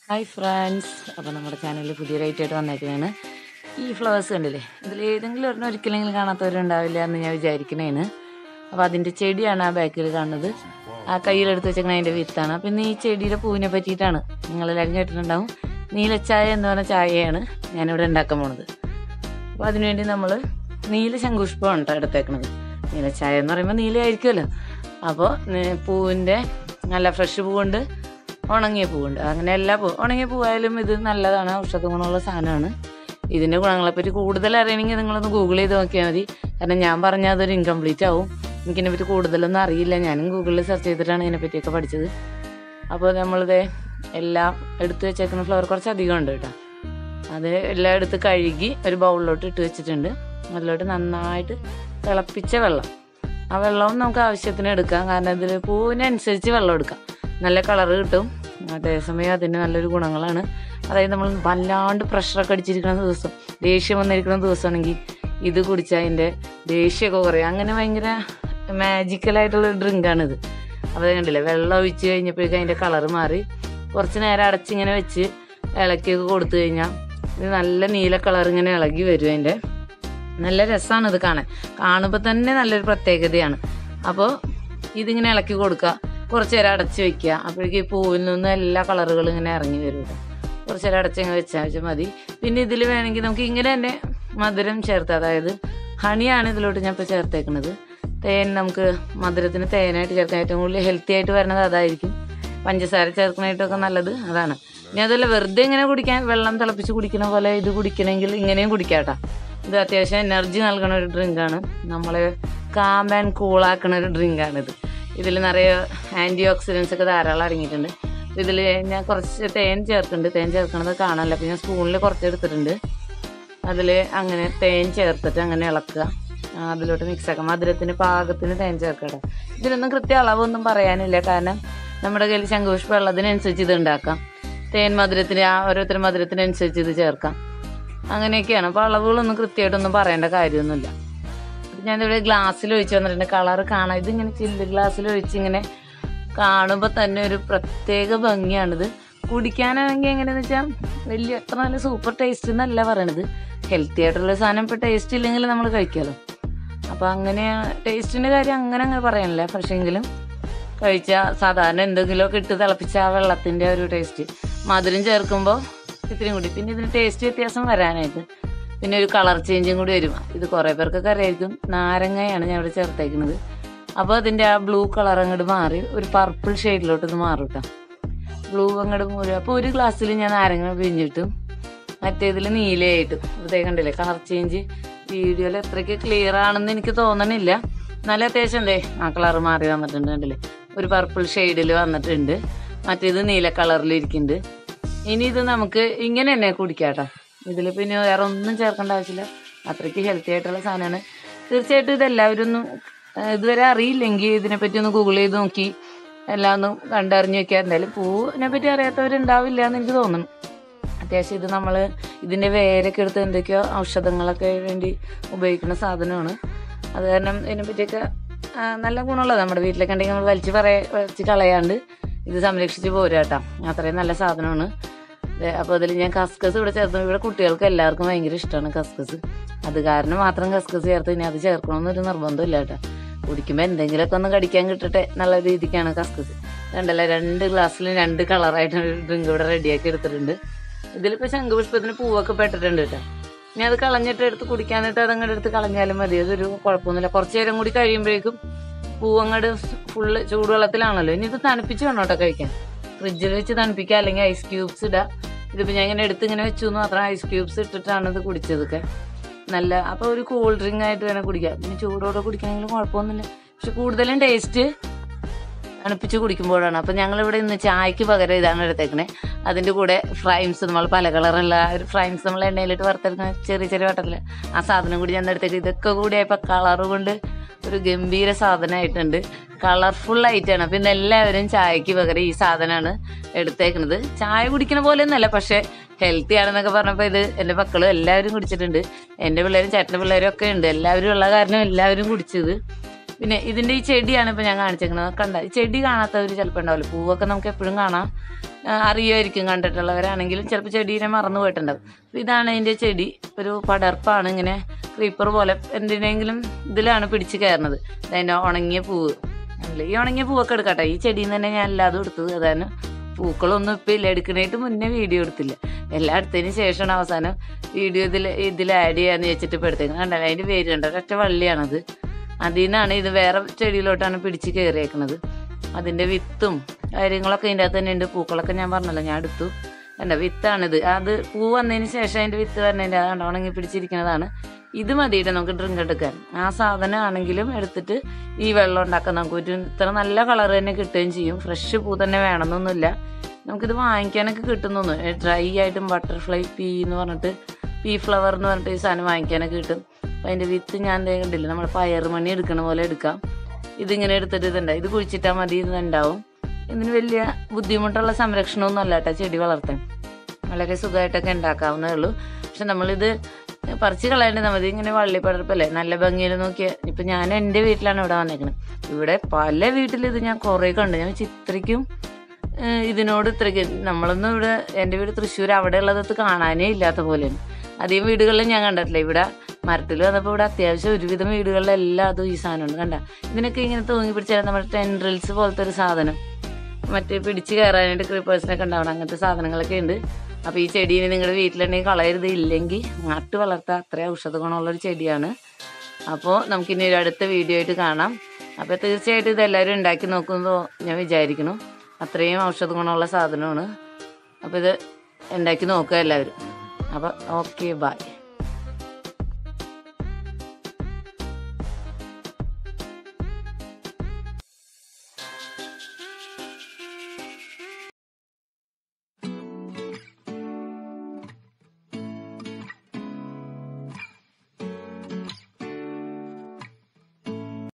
hi friends അപ്പോൾ നമ്മുടെ ചാനലിൽ പുതിയ റേറ്റ് ആയിട്ട് വന്നേക്കുന്നതാണ് ഈ ഫ്ലവേഴ്സ് കണ്ടില്ലേ ഇതിൽ ഏതെങ്കിലും ഒരെണ്ണം ഒരിക്കലെങ്കിലും കാണാത്തവരുണ്ടാവില്ല എന്ന് ഞാൻ വിചാരിക്കണേന് അപ്പോൾ അതിൻ്റെ ചെടിയാണ് ആ ബാക്കിൽ കാണുന്നത് ആ കയ്യിലെടുത്ത് വെച്ചേക്കണ അതിൻ്റെ വിത്താണ് അപ്പം ഇന്ന് ഈ ചെടിയുടെ പൂവിനെ പറ്റിയിട്ടാണ് നിങ്ങളെല്ലാവരും കേട്ടിട്ടുണ്ടാവും നീലച്ചായ എന്ന് പറഞ്ഞ ചായയാണ് ഞാനിവിടെ ഉണ്ടാക്കാൻ പോണത് അപ്പോൾ അതിനുവേണ്ടി നമ്മൾ നീല ശംഖുഷ്പമാണ് കേട്ടോ എടുത്തേക്കണത് നീലച്ചായ എന്ന് പറയുമ്പോൾ നീലയായിരിക്കുമല്ലോ അപ്പോൾ പൂവിൻ്റെ നല്ല ഫ്രഷ് പൂവുണ്ട് ഉണങ്ങിയ പൂവുണ്ട് അങ്ങനെ എല്ലാ പൂ ഉണങ്ങിയ പൂവായാലും ഇത് നല്ലതാണ് ഔഷധ ഗുണമുള്ള സാധനമാണ് ഇതിൻ്റെ ഗുണങ്ങളെപ്പറ്റി കൂടുതൽ അറിയണമെങ്കിൽ നിങ്ങളൊന്ന് ഗൂഗിൾ ചെയ്ത് നോക്കിയാൽ മതി കാരണം ഞാൻ പറഞ്ഞാൽ അതൊരു ഇൻകംപ്ലീറ്റ് ആവും എനിക്കിതിനെ പറ്റി കൂടുതലൊന്നും അറിയില്ല ഞാനും ഗൂഗിളിൽ സെർച്ച് ചെയ്തിട്ടാണ് ഇതിനെ പറ്റിയൊക്കെ പഠിച്ചത് അപ്പോൾ നമ്മളിത് എല്ലാം എടുത്തു വെച്ചേക്കുന്ന ഫ്ലവർ കുറച്ച് അധികം ഉണ്ട് കേട്ടോ അത് എല്ലാം എടുത്ത് കഴുകി ഒരു ബൗളിലോട്ട് ഇട്ട് വെച്ചിട്ടുണ്ട് അതിലോട്ട് നന്നായിട്ട് തിളപ്പിച്ച വെള്ളം ആ വെള്ളവും നമുക്ക് ആവശ്യത്തിന് എടുക്കാം കാരണം ഇതിൽ പൂവിനനുസരിച്ച് വെള്ളം എടുക്കാം നല്ല കളറ് കിട്ടും അതേസമയം അതിന് നല്ലൊരു ഗുണങ്ങളാണ് അതായത് നമ്മൾ വല്ലാണ്ട് പ്രഷറൊക്കെ അടിച്ചിരിക്കുന്ന ദിവസം ദേഷ്യം വന്നിരിക്കുന്ന ദിവസമാണെങ്കിൽ ഇത് കുടിച്ചാൽ അതിൻ്റെ ദേഷ്യമൊക്കെ കുറയും അങ്ങനെ ഭയങ്കര മാജിക്കലായിട്ടുള്ള ഡ്രിങ്കാണിത് അപ്പോൾ അത് കണ്ടില്ലേ വെള്ളം ഒഴിച്ച് കഴിഞ്ഞപ്പോഴേക്കും അതിൻ്റെ കളറ് മാറി കുറച്ച് നേരം അടച്ചിങ്ങനെ വെച്ച് ഇളക്കിയൊക്കെ കൊടുത്തു കഴിഞ്ഞാൽ ഇത് നല്ല നീല കളർ ഇങ്ങനെ ഇളകി വരും അതിൻ്റെ നല്ല രസമാണ് ഇത് കാണാൻ കാണുമ്പോൾ തന്നെ നല്ലൊരു പ്രത്യേകതയാണ് അപ്പോൾ ഇതിങ്ങനെ ഇളക്കി കൊടുക്കുക കുറച്ച് നേരം അടച്ച് വെക്കുക അപ്പോഴേക്കും ഈ പൂവിൽ നിന്ന് എല്ലാ കളറുകളും ഇങ്ങനെ ഇറങ്ങി വരും കേട്ടോ കുറച്ച് നേരം അടച്ചിങ്ങനെ വെച്ചാൽ വെച്ചാൽ മതി പിന്നെ ഇതിൽ വേണമെങ്കിൽ നമുക്ക് ഇങ്ങനെ തന്നെ മധുരം ചേർത്ത് അതായത് ഹണിയാണ് ഇതിലോട്ട് ഞാൻ ഇപ്പോൾ ചേർത്തേക്കുന്നത് തേൻ നമുക്ക് മധുരത്തിന് തേനായിട്ട് ചേർക്കാൻ ഏറ്റവും കൂടുതൽ ഹെൽത്തി ആയിട്ട് വരുന്നത് അതായിരിക്കും പഞ്ചസാര ചേർക്കണായിട്ടൊക്കെ നല്ലത് അതാണ് ഇനി അതല്ല വെറുതെ ഇങ്ങനെ കുടിക്കാൻ വെള്ളം തിളപ്പിച്ച് കുടിക്കുന്ന പോലെ ഇത് കുടിക്കണമെങ്കിൽ ഇങ്ങനെയും കുടിക്കാം കേട്ടോ ഇത് അത്യാവശ്യം എനർജി നൽകുന്ന ഒരു ഡ്രിങ്കാണ് നമ്മളെ കാം ആൻഡ് കൂളാക്കുന്ന ഒരു ഡ്രിങ്കാണിത് ഇതിൽ നിറയെ ആൻറ്റി ഓക്സിഡൻസ് ഒക്കെ ധാരാളം അടങ്ങിയിട്ടുണ്ട് ഇതിൽ ഞാൻ കുറച്ച് തേൻ ചേർക്കുന്നുണ്ട് തേൻ ചേർക്കണത് കാണാനല്ല അപ്പോൾ ഞാൻ സ്പൂണിൽ കുറച്ച് എടുത്തിട്ടുണ്ട് അതിൽ അങ്ങനെ തേൻ ചേർത്തിട്ട് അങ്ങനെ ഇളക്കുക ആ, അതിലോട്ട് മിക്സ് ആക്കാം മധുരത്തിന് പാകത്തിന് തേൻ ചേർക്കട്ടെ ഇതിനൊന്നും കൃത്യ അളവൊന്നും പറയാനില്ല കാരണം നമ്മുടെ കയ്യിൽ ശംഖുപുഷ്പം ഉള്ളതിനനുസരിച്ച് ഇത് ഉണ്ടാക്കാം തേൻ മധുരത്തിന് ആ ഓരോരുത്തരും മധുരത്തിനനുസരിച്ച് ഇത് ചേർക്കാം അങ്ങനെയൊക്കെയാണ് അപ്പോൾ അളവുകളൊന്നും കൃത്യമായിട്ടൊന്നും പറയേണ്ട കാര്യമൊന്നുമില്ല അപ്പം ഞാനിവിടെ ഗ്ലാസ്സിൽ ഒഴിച്ച് വന്നിട്ടുണ്ട് കളർ കാണാം ഇതിങ്ങനെ ചില്ല് ഗ്ലാസ്സിൽ ഒഴിച്ച് ഇങ്ങനെ കാണുമ്പോൾ തന്നെ ഒരു പ്രത്യേക ഭംഗിയാണിത് കുടിക്കാനാണെങ്കിൽ എങ്ങനെയാണെന്ന് വെച്ചാൽ വലിയ എത്ര നല്ല സൂപ്പർ ടേസ്റ്റ് എന്നല്ല പറയണത് ഹെൽത്തി ആയിട്ടുള്ള സാധനം ഇപ്പോൾ ടേസ്റ്റ് ഇല്ലെങ്കിൽ നമ്മൾ കഴിക്കാമല്ലോ അപ്പോൾ അങ്ങനെ ടേസ്റ്റിൻ്റെ കാര്യം അങ്ങനെ അങ്ങനെ പറയാനില്ല പക്ഷേങ്കിലും കഴിച്ചാൽ സാധാരണ എന്തെങ്കിലുമൊക്കെ ഇട്ട് തിളപ്പിച്ച ആ വെള്ളത്തിൻ്റെ ഒരു ടേസ്റ്റ് മധുരം ചേർക്കുമ്പോൾ ഇത്തിരി കൂടി പിന്നെ ഇതിന് ടേസ്റ്റ് വ്യത്യാസം വരാനായിട്ട് പിന്നെ ഒരു കളർ ചേഞ്ചും കൂടി വരും ഇത് കുറേ പേർക്കൊക്കെ അറിയായിരിക്കും നാരങ്ങയാണ് ഞാൻ ഇവിടെ ചേർത്തേക്കുന്നത് അപ്പോൾ അതിൻ്റെ ആ ബ്ലൂ കളർ അങ്ങോട്ട് മാറി ഒരു പർപ്പിൾ ഷെയ്ഡിലോട്ട് ഇത് മാറും കേട്ടോ ബ്ലൂ അങ്ങോട്ട് മൂരും അപ്പോൾ ഒരു ഗ്ലാസ്സിൽ ഞാൻ നാരങ്ങ പിഴിഞ്ഞിട്ടും മറ്റേതിൽ നീലയായിട്ടും ഇതേ കണ്ടില്ലേ കളർ ചേഞ്ച് വീഡിയോയിൽ എത്രയ്ക്ക് ക്ലിയർ ആണെന്ന് എനിക്ക് തോന്നണില്ല നല്ല അത്യാവശ്യം എന്തേ ആ കളർ മാറി വന്നിട്ടുണ്ട് കണ്ടില്ലേ ഒരു പർപ്പിൾ ഷെയ്ഡിൽ വന്നിട്ടുണ്ട് മറ്റേത് നീല കളറിൽ ഇരിക്കുന്നുണ്ട് ഇനി ഇത് നമുക്ക് ഇങ്ങനെ തന്നെ കുടിക്കാട്ടോ ഇതിൽ പിന്നെ വേറെ ഒന്നും ചേർക്കേണ്ട ആവശ്യമില്ല അത്രയ്ക്ക് ഹെൽത്തി ആയിട്ടുള്ള സാധനമാണ് തീർച്ചയായിട്ടും ഇതെല്ലാവരും ഒന്നും ആ, ഇതുവരെ അറിയില്ലെങ്കിൽ ഇതിനെപ്പറ്റി ഒന്ന് ഗൂഗിൾ ചെയ്ത് നോക്കി എല്ലാം ഒന്ന് കണ്ടറിഞ്ഞ് വെക്കുക എന്തായാലും പൂവിനെ പറ്റി അറിയാത്തവരുണ്ടാവില്ല എന്ന് എനിക്ക് തോന്നുന്നു അത്യാവശ്യം ഇത് നമ്മൾ ഇതിൻ്റെ വേരൊക്കെ എടുത്ത് എന്തൊക്കെയോ ഔഷധങ്ങളൊക്കെ വേണ്ടി ഉപയോഗിക്കുന്ന സാധനമാണ് അത് കാരണം ഇതിനെ പറ്റിയൊക്കെ ആ, നല്ല ഗുണമുള്ളത് നമ്മുടെ വീട്ടിലൊക്കെ ഉണ്ടെങ്കിൽ നമ്മൾ വലിച്ച് പറയ വലിച്ച് കളയാണ്ട് ഇത് സംരക്ഷിച്ച് പോരാട്ടോ അത്രയും നല്ല സാധനമാണ് അപ്പോൾ അതിൽ ഞാൻ കസ്കസ് ഇവിടെ ചേർത്ത് ഇവിടെ കുട്ടികൾക്ക് എല്ലാവർക്കും ഭയങ്കര ഇഷ്ടമാണ് കസ്കസ് അത് കാരണം മാത്രം കസ്കസ് ചേർത്ത് ഇനി അത് ചേർക്കണമെന്നൊരു നിർബന്ധമില്ല കേട്ടോ കുടിക്കുമ്പോൾ എന്തെങ്കിലുമൊക്കെ ഒന്ന് കടിക്കാൻ കിട്ടട്ടെ എന്നുള്ള രീതിക്കാണ് കസ്കസ് രണ്ടല്ല രണ്ട് ഗ്ലാസ്സിലും രണ്ട് കളറായിട്ട് ഡ്രിങ്ക് ഇവിടെ റെഡിയാക്കി എടുത്തിട്ടുണ്ട് ഇതിലിപ്പോൾ ശംഖുപുഷ്പത്തിന് പൂവൊക്കെ പെട്ടിട്ടുണ്ട് കേട്ടോ ഇനി അത് കളഞ്ഞിട്ട് എടുത്ത് കുടിക്കാനായിട്ട് അതങ്ങോട്ട് എടുത്ത് കളഞ്ഞാലും മതി അതൊരു കുഴപ്പമൊന്നുമില്ല കുറച്ച് നേരം കൂടി കഴിയുമ്പോഴേക്കും പൂവങ്ങോട്ട് ഫുള്ള് ചൂടുവെള്ളത്തിലാണല്ലോ ഇനി ഇത് തണുപ്പിച്ച് വേണം കേട്ടോ കഴിക്കാൻ ഫ്രിഡ്ജിൽ വെച്ച് തണുപ്പിക്കുക അല്ലെങ്കിൽ ഐസ് ക്യൂബ്സ് ഇടുക ഇതിപ്പോൾ ഞാൻ ഇങ്ങനെ എടുത്ത് ഇങ്ങനെ വെച്ചു എന്ന് മാത്രം ഐസ് ക്യൂബ്സ് ഇട്ടിട്ടാണ് ഇത് കുടിച്ചതൊക്കെ നല്ല അപ്പോൾ ഒരു കൂൾ ഡ്രിങ്ക് ആയിട്ട് വേണം കുടിക്കാം പിന്നെ ചൂടോടെ കുടിക്കണമെങ്കിലും കുഴപ്പമൊന്നുമില്ല പക്ഷെ കൂടുതലും ടേസ്റ്റ് തണുപ്പിച്ച് കുടിക്കുമ്പോഴാണ് അപ്പം ഞങ്ങളിവിടെ ഇന്ന് ചായക്ക് പകരം ഇതാണ് എടുത്തേക്കണേ അതിൻ്റെ കൂടെ ഫ്രൈംസ് നമ്മൾ പല കളറുള്ള ഒരു ഫ്രൈംസ് നമ്മൾ എണ്ണയിലിട്ട് വറുത്തെടുക്കുന്ന ചെറിയ ചെറിയ വട്ടത്തിൽ ആ സാധനം കൂടി ഞാൻ എടുത്തേക്ക് ഇതൊക്കെ കൂടി ആയപ്പോൾ കളറ് കൊണ്ട് ഒരു ഗംഭീര സാധനമായിട്ടുണ്ട് കളർഫുൾ ആയിട്ടാണ് അപ്പം ഇന്ന് എല്ലാവരും ചായക്ക് പകരം ഈ സാധനമാണ് എടുത്തേക്കുന്നത് ചായ കുടിക്കുന്ന പോലെ ഒന്നല്ല പക്ഷേ ഹെൽത്തി ആണെന്നൊക്കെ പറഞ്ഞപ്പോൾ ഇത് എൻ്റെ മക്കളും എല്ലാവരും കുടിച്ചിട്ടുണ്ട് എൻ്റെ പിള്ളേരും ചേട്ടൻ്റെ പിള്ളേരും ഒക്കെ ഉണ്ട് എല്ലാവരും ഉള്ള കാരണം എല്ലാവരും കുടിച്ചത് പിന്നെ ഇതിൻ്റെ ഈ ചെടിയാണ് ഇപ്പോൾ ഞാൻ കാണിച്ചേക്കുന്നത് കണ്ട ഈ ചെടി കാണാത്തവർ ചിലപ്പോൾ ഉണ്ടാവില്ല പൂവൊക്കെ നമുക്ക് എപ്പോഴും കാണാം ആ, അറിയുമായിരിക്കും കണ്ടിട്ടുള്ളവരാണെങ്കിലും ചിലപ്പോൾ ചെടീനെ മറന്നു പോയിട്ടുണ്ടാവും അപ്പോൾ ഇതാണ് അതിൻ്റെ ചെടി ഒരു പടർപ്പാണ് ഇങ്ങനെ ക്രീപ്പർ പോലെ എന്തിനെങ്കിലും ഇതിലാണ് പിടിച്ച് കയറുന്നത് അതിൻ്റെ ഉണങ്ങിയ പൂവ് അല്ല ഈ ഉണങ്ങിയ പൂവൊക്കെ എടുക്കട്ടെ ഈ ചെടിയിൽ നിന്ന് തന്നെ ഞാൻ എല്ലാതും എടുത്തത് അതാണ് പൂക്കളൊന്നും ഇപ്പം ഇല്ല എടുക്കണേട്ട് മുന്നേ വീഡിയോ എടുത്തില്ല എല്ലാം എടുത്തതിന് ശേഷമാണ് അവസാനം വീഡിയോ ഇതിൽ ഇതിൽ ആഡ് ചെയ്യാന്ന് വെച്ചിട്ട് ഇപ്പോൾ എടുത്തേക്കുന്നത് കണ്ടല്ലോ അതിൻ്റെ പേര് കണ്ടോ ഒറ്റ വള്ളിയാണത് അതിൽ നിന്നാണ് ഇത് വേറെ ചെടിയിലോട്ടാണ് പിടിച്ച് കയറിയേക്കണത് അതിൻ്റെ വിത്തും കാര്യങ്ങളൊക്കെ ഇതിൻ്റെ അകത്ത് തന്നെ ഉണ്ട് പൂക്കളൊക്കെ ഞാൻ പറഞ്ഞല്ലോ ഞാൻ എടുത്തു കണ്ട വിത്താണിത് അത് പൂ വന്നതിന് ശേഷം അതിൻ്റെ വിത്ത് വരണതിൻ്റെ അത് ഉണങ്ങി പിടിച്ചിരിക്കുന്നതാണ് ഇത് മതിയിട്ട് നമുക്ക് ഡ്രിങ്ക് എടുക്കാൻ ആ സാധനം ആണെങ്കിലും എടുത്തിട്ട് ഈ വെള്ളം ഉണ്ടാക്കാൻ നമുക്ക് പറ്റും ഇത്ര നല്ല കളർ തന്നെ കിട്ടുകയും ചെയ്യും ഫ്രഷ് പൂ തന്നെ വേണമെന്നൊന്നുമില്ല നമുക്കിത് വാങ്ങിക്കാനൊക്കെ കിട്ടുന്നു ഡ്രൈ ആയിട്ടും ബട്ടർഫ്ലൈ പീ എന്ന് പറഞ്ഞിട്ട് പീ ഫ്ലവർ എന്ന് പറഞ്ഞിട്ട് ഈ സാധനം വാങ്ങിക്കാനൊക്കെ കിട്ടും അപ്പം അതിൻ്റെ വിത്ത് ഞാൻ ദേ കണ്ടില്ല നമ്മൾ പയറുമണി എടുക്കണ പോലെ എടുക്കാം ഇതിങ്ങനെ എടുത്തിട്ട് ഇതുണ്ട് ഇത് കുഴിച്ചിട്ടാൽ മതി ഇത് ഉണ്ടാവും ഇതിന് വലിയ ബുദ്ധിമുട്ടുള്ള സംരക്ഷണമൊന്നും അല്ല കേട്ടോ ചെടി വളർത്താൻ വളരെ സുഖമായിട്ടൊക്കെ ഉണ്ടാക്കാവുന്നേ ഉള്ളൂ പക്ഷെ നമ്മളിത് പറിച്ച് കളയേണ്ടത് മതി ഇങ്ങനെ വള്ളിപ്പടർപ്പല്ലേ നല്ല ഭംഗിയിൽ നോക്കിയാൽ ഇപ്പം ഞാൻ എൻ്റെ വീട്ടിലാണ് ഇവിടെ വന്നേക്കുന്നത് ഇവിടെ പല വീട്ടിൽ ഇത് ഞാൻ കുറേ കണ്ടു ഞാൻ ചിത്രയ്ക്കും ഏഹ് ഇതിനോട് ഇത്രയ്ക്ക് നമ്മളൊന്നും ഇവിടെ എൻ്റെ വീട് തൃശ്ശൂർ അവിടെ ഉള്ളതൊത്ത് കാണാനേ ഇല്ലാത്ത പോലെയാണ് അധികം വീടുകളിൽ ഞാൻ കണ്ടിട്ടില്ല ഇവിടെ മരത്തിൽ വന്നപ്പോൾ ഇവിടെ അത്യാവശ്യം ഒരുവിധം വീടുകളിലെല്ലാം അതും ഈ സാധനമുണ്ട് കണ്ട ഇതിനൊക്കെ ഇങ്ങനെ തൂങ്ങി പിടിച്ചാൽ നമ്മുടെ ടെൻഡ്രിൽസ് പോലത്തെ ഒരു സാധനം മറ്റേ പിടിച്ച് കയറാനായിട്ട് ക്രീപ്പേഴ്സിനൊക്കെ ഉണ്ടാവണം അങ്ങനത്തെ സാധനങ്ങളൊക്കെ ഉണ്ട് അപ്പോൾ ഈ ചെടീനെ നിങ്ങളുടെ വീട്ടിലുണ്ടെങ്കിൽ കളയരുത് ഇല്ലെങ്കിൽ നട്ട് വളർത്താൻ അത്രയും ഔഷധ ഗുണമുള്ളൊരു ചെടിയാണ് അപ്പോൾ നമുക്കിനി ഒരു അടുത്ത വീഡിയോ ആയിട്ട് കാണാം അപ്പോൾ തീർച്ചയായിട്ടും ഇത് എല്ലാവരും ഉണ്ടാക്കി നോക്കുമ്പോൾ ഞാൻ വിചാരിക്കുന്നു അത്രയും ഔഷധ ഗുണമുള്ള സാധനമാണ് അപ്പോൾ ഇത് ഉണ്ടാക്കി നോക്കുക എല്ലാവരും അപ്പോൾ ഓക്കെ ബൈ